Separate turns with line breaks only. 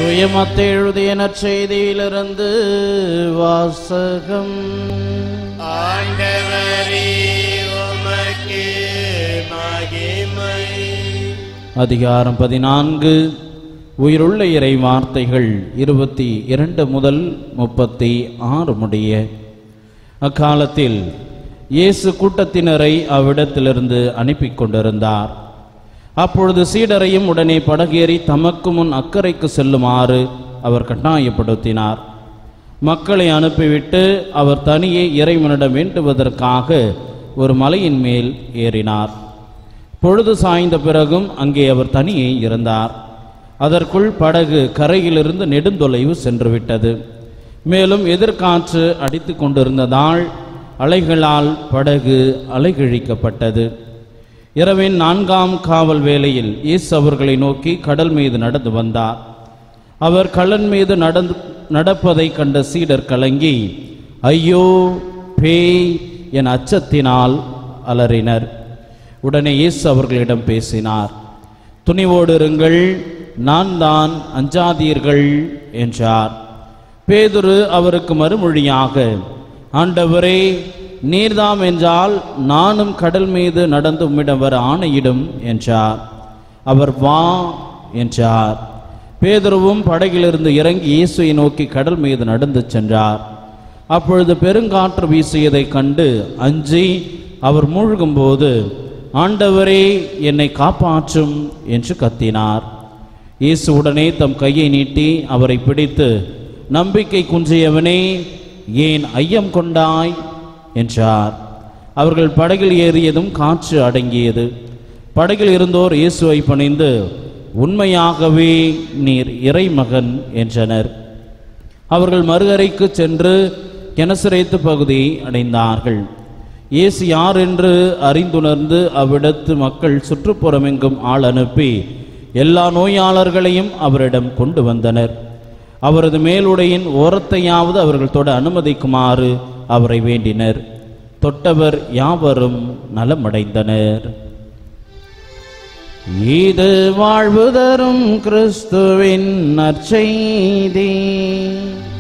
சுயமத்தை எழுதிய நற்செய்தியிலிருந்து வாசகம்
ஆண்டவரே உமக்கு மகிமை
அதிகாரம் பதினான்கு உயிருள்ள இறை வார்த்தைகள் இருபத்தி இரண்டு முதல் முப்பத்தி ஆறு முடிய அக்காலத்தில் இயேசு கூட்டத்தினரை அவ்விடத்திலிருந்து அனுப்பி கொண்டிருந்தார் அப்பொழுது சீடரையும் உடனே படகேறி தமக்கு முன் அக்கறைக்கு செல்லுமாறு அவர் கட்டாயப்படுத்தினார் மக்களை அனுப்பிவிட்டு அவர் தனியே இறைவனிடம் வேண்டுவதற்காக ஒரு மலையின் மேல் ஏறினார் பொழுது சாய்ந்த பிறகும் அங்கே அவர் தனியே இருந்தார் அதற்குள் படகு கரையிலிருந்து நெடுந்தொலைவு சென்றுவிட்டது மேலும் எதிர்காற்று அடித்து கொண்டிருந்ததால் அலைகளால் படகு அலைகிழிக்கப்பட்டது இரவின் நான்காம் காவல் வேளையில் இயேசு அவர்களை நோக்கி கடல் மீது நடந்து வந்தார் அவர் கள்ளன் மீது நடந்து நடப்பதை கண்ட சீடர் கலங்கி ஐயோ பேய் என் அச்சத்தினால் அலறினர் உடனே இயேசு அவர்களிடம் பேசினார் துணிவோடு இருங்கள் நான் தான் அஞ்சாதீர்கள் என்றார் பேதுரு அவருக்கு மறுமொழியாக ஆண்டவரே நீர்தாம் என்றால் நானும் கடல் மீது நடந்து உம்மிடம் வர ஆணையிடும் என்றார் அவர் வா என்றார் பேதுருவும் படகிலிருந்து இறங்கி இயேசுவை நோக்கி கடல் மீது நடந்து சென்றார் அப்பொழுது பெருங்காற்று வீசியதைக் கண்டு அஞ்சி அவர் மூழ்கும்போது ஆண்டவரே என்னை காப்பாற்றும் என்று கத்தினார் இயேசு உடனே தம் கையை நீட்டி அவரை பிடித்து நம்பிக்கை குன்றியவனே ஏன் ஐயம் கொண்டாய் என்றார் அவர்கள் படகில் ஏறியதும் காற்று அடங்கியது படகில் இருந்தோர் இயேசுவை பணிந்து உண்மையாகவே நீர் இறைமகன் என்றனர் அவர்கள் மறுகரைக்கு சென்று கெனசரேத்து பகுதியை அடைந்தார்கள் இயேசு யார் என்று அறிந்துணர்ந்து அவ்விடத்து மக்கள் சுற்றுப்புறமெங்கும் ஆள் அனுப்பி எல்லா நோயாளர்களையும் அவரிடம் கொண்டு வந்தனர் அவரது மேலுடையின் ஓரத்தையாவது அவர்கள் தொட அனுமதிக்குமாறு அவரை வேண்டினர் தொட்டவர் யாவரும் நலமடைந்தனர் இது வாழ்வு தரும் கிறிஸ்துவின் நற்செய்தி